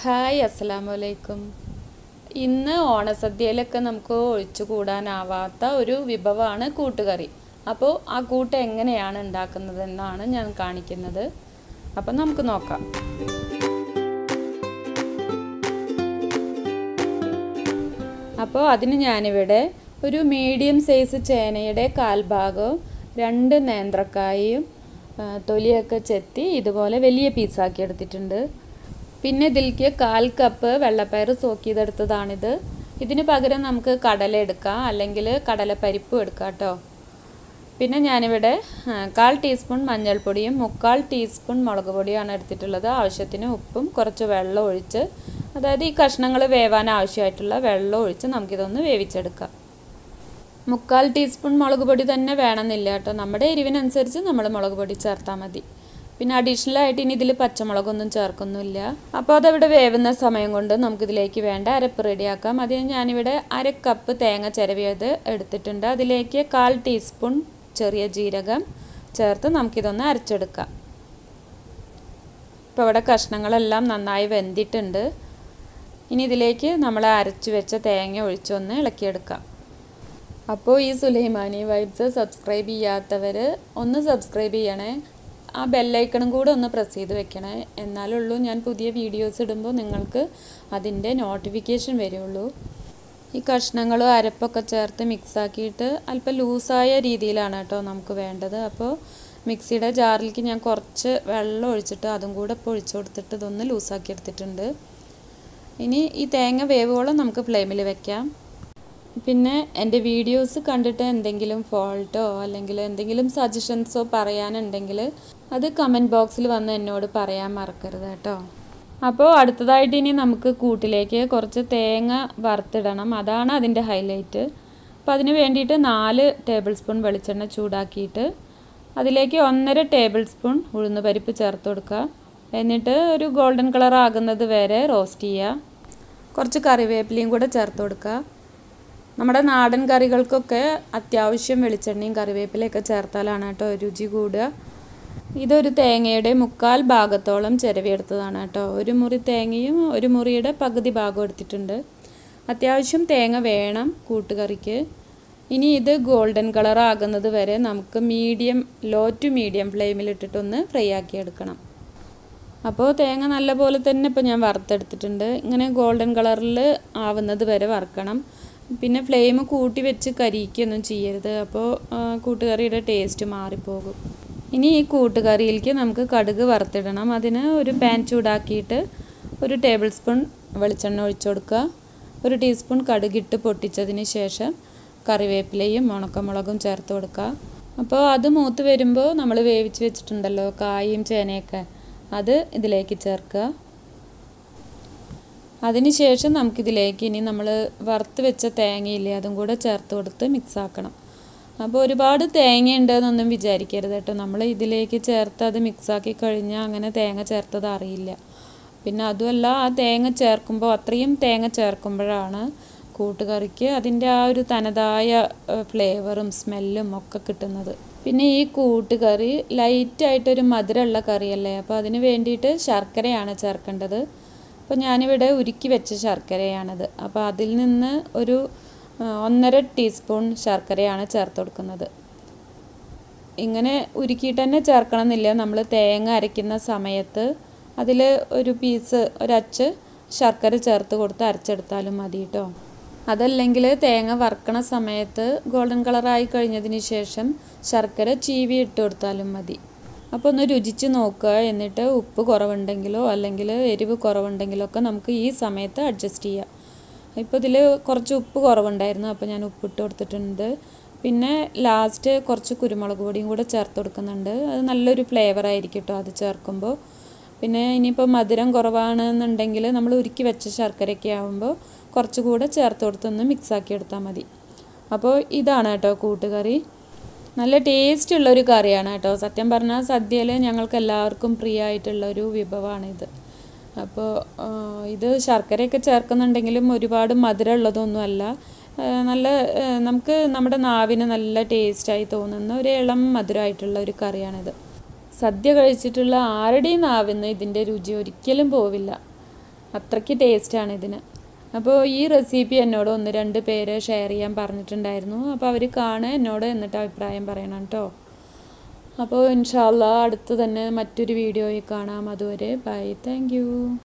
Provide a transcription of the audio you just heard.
hi അസ്സലാമു അലൈക്കും ഇന്ന് ഓണസദ്യയിലൊക്കെ നമുക്ക് ഒഴിച്ചു കൂടാനാവാത്ത ഒരു വിഭവമാണ് കൂട്ടുകറി അപ്പോൾ ആ കൂട്ട് എങ്ങനെയാണ് ഉണ്ടാക്കുന്നതെന്നാണ് ഞാൻ കാണിക്കുന്നത് അപ്പം നമുക്ക് നോക്കാം അപ്പോൾ അതിന് ഞാനിവിടെ ഒരു മീഡിയം സൈസ് ചേനയുടെ കാൽഭാഗവും രണ്ട് നേന്ത്രക്കായും ആ, തൊലിയൊക്കെ ചെത്തി ഇതുപോലെ വലിയ പീസാക്കി എടുത്തിട്ടുണ്ട് പിന്നെ ഇതിലേക്ക് കാൽ കപ്പ് വെള്ളപ്പയർ സോക്ക് ചെയ്തെടുത്തതാണിത് ഇതിന് പകരം നമുക്ക് കടല എടുക്കാം അല്ലെങ്കിൽ കടലപ്പരിപ്പും എടുക്കാം കേട്ടോ പിന്നെ ഞാനിവിടെ ആ, കാൽ ടീസ്പൂൺ മഞ്ഞൾപ്പൊടിയും മുക്കാൽ ടീസ്പൂൺ മുളക് പൊടിയാണ് എടുത്തിട്ടുള്ളത് ആവശ്യത്തിന് ഉപ്പും കുറച്ച് വെള്ളം ഒഴിച്ച് അതായത് ഈ കഷ്ണങ്ങൾ വേവാൻ ആവശ്യമായിട്ടുള്ള വെള്ളം ഒഴിച്ച് നമുക്കിതൊന്ന് വേവിച്ചെടുക്കാം മുക്കാൽ ടീസ്പൂൺ മുളക് പൊടി തന്നെ വേണമെന്നില്ല കേട്ടോ നമ്മുടെ എരിവിനനുസരിച്ച് നമ്മൾ മുളക് പൊടി ചേർത്താൽ മതി പിന്നെ അഡീഷണൽ ആയിട്ട് ഇനി ഇതിൽ പച്ചമുളകൊന്നും ചേർക്കൊന്നുമില്ല അപ്പോൾ അതവിടെ വേവുന്ന സമയം കൊണ്ട് നമുക്കിതിലേക്ക് വേണ്ട അരപ്പ് റെഡിയാക്കാം അതിന് ഞാനിവിടെ അര കപ്പ് തേങ്ങ ചിരവിയത് എടുത്തിട്ടുണ്ട് അതിലേക്ക് കാൽ ടീസ്പൂൺ ചെറിയ ജീരകം ചേർത്ത് നമുക്കിതൊന്ന് അരച്ചെടുക്കാം ഇപ്പോൾ ഇവിടെ കഷ്ണങ്ങളെല്ലാം നന്നായി വെന്തിട്ടുണ്ട് ഇനി ഇതിലേക്ക് നമ്മൾ അരച്ചു വെച്ച തേങ്ങ ഒഴിച്ചൊന്ന് ഇളക്കിയെടുക്കാം അപ്പോൾ ഈ സുലൈമാനി വൈബ്സ് സബ്സ്ക്രൈബ് ചെയ്യാത്തവർ ഒന്ന് സബ്സ്ക്രൈബ് ചെയ്യണേ ആ ബെല്ലൈക്കണും കൂടെ ഒന്ന് പ്രസ് ചെയ്ത് വെക്കണേ എന്നാലുള്ളൂ ഞാൻ പുതിയ വീഡിയോസ് ഇടുമ്പോൾ നിങ്ങൾക്ക് അതിൻ്റെ നോട്ടിഫിക്കേഷൻ വരുള്ളൂ ഈ കഷ്ണങ്ങളും അരപ്പൊക്കെ ചേർത്ത് മിക്സാക്കിയിട്ട് അല്പം ലൂസായ രീതിയിലാണ് കേട്ടോ നമുക്ക് വേണ്ടത് അപ്പോൾ മിക്സിയുടെ ജാറിലേക്ക് ഞാൻ കുറച്ച് വെള്ളം ഒഴിച്ചിട്ട് അതും കൂടെ ഇപ്പോൾ ഒഴിച്ചു കൊടുത്തിട്ട് ഇതൊന്ന് ലൂസാക്കി എടുത്തിട്ടുണ്ട് ഇനി ഈ തേങ്ങ വേവുകളും നമുക്ക് ഫ്ലെയിമിൽ വെക്കാം പിന്നെ എൻ്റെ വീഡിയോസ് കണ്ടിട്ട് എന്തെങ്കിലും ഫോൾട്ടോ അല്ലെങ്കിൽ എന്തെങ്കിലും സജഷൻസോ പറയാനുണ്ടെങ്കിൽ അത് കമൻറ്റ് ബോക്സിൽ വന്ന് എന്നോട് പറയാൻ മറക്കരുത് കേട്ടോ അപ്പോൾ അടുത്തതായിട്ട് ഇനി നമുക്ക് കൂട്ടിലേക്ക് കുറച്ച് തേങ്ങ വറുത്തിടണം അതാണ് അതിൻ്റെ ഹൈലൈറ്റ് അപ്പോൾ അതിന് വേണ്ടിയിട്ട് നാല് ടേബിൾ സ്പൂൺ വെളിച്ചെണ്ണ ചൂടാക്കിയിട്ട് അതിലേക്ക് ഒന്നര ടേബിൾ സ്പൂൺ ഉഴുന്ന് പരിപ്പ് ചേർത്ത് കൊടുക്കുക എന്നിട്ട് ഒരു ഗോൾഡൻ കളർ ആകുന്നത് വരെ റോസ്റ്റ് ചെയ്യുക കുറച്ച് കറിവേപ്പിലയും കൂടെ ചേർത്ത് കൊടുക്കുക നമ്മുടെ നാടൻ കറികൾക്കൊക്കെ അത്യാവശ്യം വെളിച്ചെണ്ണയും കറിവേപ്പിലയൊക്കെ ചേർത്താലാണ് കേട്ടോ രുചി കൂടുക ഇതൊരു തേങ്ങയുടെ മുക്കാൽ ഭാഗത്തോളം ചിരവിയെടുത്തതാണ് കേട്ടോ ഒരു മുറി തേങ്ങയും ഒരു മുറിയുടെ പകുതി ഭാഗം എടുത്തിട്ടുണ്ട് അത്യാവശ്യം തേങ്ങ വേണം കൂട്ടുകറിക്ക് ഇനി ഇത് ഗോൾഡൻ കളർ ആകുന്നത് വരെ നമുക്ക് മീഡിയം ലോ ടു മീഡിയം ഫ്ലെയിമിലിട്ടിട്ടൊന്ന് ഫ്രൈ ആക്കി എടുക്കണം അപ്പോൾ തേങ്ങ നല്ലപോലെ തന്നെ ഇപ്പോൾ ഞാൻ വറുത്തെടുത്തിട്ടുണ്ട് ഇങ്ങനെ ഗോൾഡൻ കളറിൽ ആവുന്നത് വരെ വറുക്കണം പിന്നെ ഫ്ലെയിം കൂട്ടി വെച്ച് കരിക്കൊന്നും ചെയ്യരുത് അപ്പോൾ കൂട്ടുകറിയുടെ ടേസ്റ്റ് മാറിപ്പോകും ഇനി ഈ കൂട്ടുകറിയിലേക്ക് നമുക്ക് കടുക് വറുത്തിടണം അതിന് ഒരു പാൻ ചൂടാക്കിയിട്ട് ഒരു ടേബിൾ സ്പൂൺ വെളിച്ചെണ്ണ ഒഴിച്ചു കൊടുക്കുക ഒരു ടീസ്പൂൺ കടുകിട്ട് പൊട്ടിച്ചതിന് ശേഷം കറിവേപ്പിലയും ഉണക്കമുളകും ചേർത്ത് കൊടുക്കുക അപ്പോൾ അത് മൂത്ത് വരുമ്പോൾ നമ്മൾ വേവിച്ച് വെച്ചിട്ടുണ്ടല്ലോ കായും ചേനയൊക്കെ അത് ഇതിലേക്ക് ചേർക്കുക അതിനുശേഷം നമുക്കിതിലേക്ക് ഇനി നമ്മൾ വറുത്ത് വെച്ച തേങ്ങയില്ലേ അതും കൂടെ ചേർത്ത് കൊടുത്ത് മിക്സ് ആക്കണം അപ്പോൾ ഒരുപാട് തേങ്ങ ഉണ്ടെന്നൊന്നും വിചാരിക്കരുത് കേട്ടോ നമ്മൾ ഇതിലേക്ക് ചേർത്ത് അത് മിക്സാക്കി കഴിഞ്ഞാൽ അങ്ങനെ തേങ്ങ ചേർത്തത് അറിയില്ല പിന്നെ അതുമല്ല ആ തേങ്ങ ചേർക്കുമ്പോൾ അത്രയും തേങ്ങ ചേർക്കുമ്പോഴാണ് കൂട്ടുകറിക്ക് അതിൻ്റെ ആ ഒരു തനതായ ഫ്ലേവറും സ്മെല്ലും ഒക്കെ കിട്ടുന്നത് പിന്നെ ഈ കൂട്ടുകറി ലൈറ്റായിട്ടൊരു മധുരമുള്ള കറിയല്ലേ അപ്പോൾ അതിന് വേണ്ടിയിട്ട് ശർക്കരയാണ് ചേർക്കേണ്ടത് അപ്പോൾ ഞാനിവിടെ ഉരുക്കി വെച്ച ശർക്കരയാണത് അപ്പോൾ അതിൽ നിന്ന് ഒരു ആ, ഒന്നര ടീസ്പൂൺ ശർക്കരയാണ് ചേർത്ത് കൊടുക്കുന്നത് ഇങ്ങനെ ഉരുക്കിയിട്ട് തന്നെ ചേർക്കണം എന്നില്ല നമ്മൾ തേങ്ങ അരയ്ക്കുന്ന സമയത്ത് അതിൽ ഒരു പീസ് ഒരച്ച് ശർക്കര ചേർത്ത് കൊടുത്ത് അരച്ചെടുത്താലും മതി കേട്ടോ അതല്ലെങ്കിൽ തേങ്ങ വറുക്കണ സമയത്ത് ഗോൾഡൻ കളറായി കഴിഞ്ഞതിന് ശേഷം ശർക്കര ചീവി ഇട്ട് കൊടുത്താലും മതി അപ്പോൾ ഒന്ന് രുചിച്ച് നോക്കുക എന്നിട്ട് ഉപ്പ് കുറവുണ്ടെങ്കിലോ അല്ലെങ്കിൽ എരിവ് കുറവുണ്ടെങ്കിലോ ഒക്കെ നമുക്ക് ഈ സമയത്ത് അഡ്ജസ്റ്റ് ചെയ്യാം ഇപ്പോൾ ഇതിൽ കുറച്ച് ഉപ്പ് കുറവുണ്ടായിരുന്നു അപ്പോൾ ഞാൻ ഉപ്പിട്ട് കൊടുത്തിട്ടുണ്ട് പിന്നെ ലാസ്റ്റ് കുറച്ച് കുരുമുളക് പൊടിയും കൂടെ ചേർത്ത് കൊടുക്കുന്നുണ്ട് അത് നല്ലൊരു ഫ്ലേവർ ആയിരിക്കും കേട്ടോ അത് ചേർക്കുമ്പോൾ പിന്നെ ഇനിയിപ്പോൾ മധുരം കുറവാണെന്നുണ്ടെങ്കിൽ നമ്മൾ ഉരുക്കി വെച്ച ശർക്കരയൊക്കെ ആകുമ്പോൾ കുറച്ചുകൂടെ ചേർത്ത് കൊടുത്തൊന്ന് മിക്സാക്കി എടുത്താൽ മതി അപ്പോൾ ഇതാണ് കേട്ടോ കൂട്ടുകറി നല്ല ടേസ്റ്റ് ഉള്ളൊരു കറിയാണ് കേട്ടോ സത്യം പറഞ്ഞാൽ സദ്യയിൽ ഞങ്ങൾക്ക് എല്ലാവർക്കും പ്രിയ ആയിട്ടുള്ള ഒരു വിഭവമാണിത് അപ്പോൾ ആ, ഇത് ശർക്കരയൊക്കെ ചേർക്കുന്നുണ്ടെങ്കിലും ഒരുപാട് മധുരം ഉള്ളതൊന്നുമല്ല ആ, നല്ല ആ, നമുക്ക് നമ്മുടെ നാവിന് നല്ല ടേസ്റ്റായി തോന്നുന്ന ഒരു ഇളം മധുരമായിട്ടുള്ള ഒരു കറിയാണിത് സദ്യ കഴിച്ചിട്ടുള്ള ആരുടെയും നാവിന്ന് ഇതിൻ്റെ രുചി ഒരിക്കലും പോവില്ല അത്രയ്ക്ക് ടേസ്റ്റാണ് ഇതിന് അപ്പോൾ ഈ റെസിപ്പി എന്നോട് ഒന്ന് രണ്ട് പേര് ഷെയർ ചെയ്യാൻ പറഞ്ഞിട്ടുണ്ടായിരുന്നു അപ്പോൾ അവർ കാണുക എന്നോട് എന്നിട്ട് അഭിപ്രായം പറയണം കേട്ടോ അപ്പോൾ ഇൻഷാല്ല അടുത്ത് തന്നെ മറ്റൊരു വീഡിയോയിൽ കാണാം അതുവരെ ബൈ താങ്ക്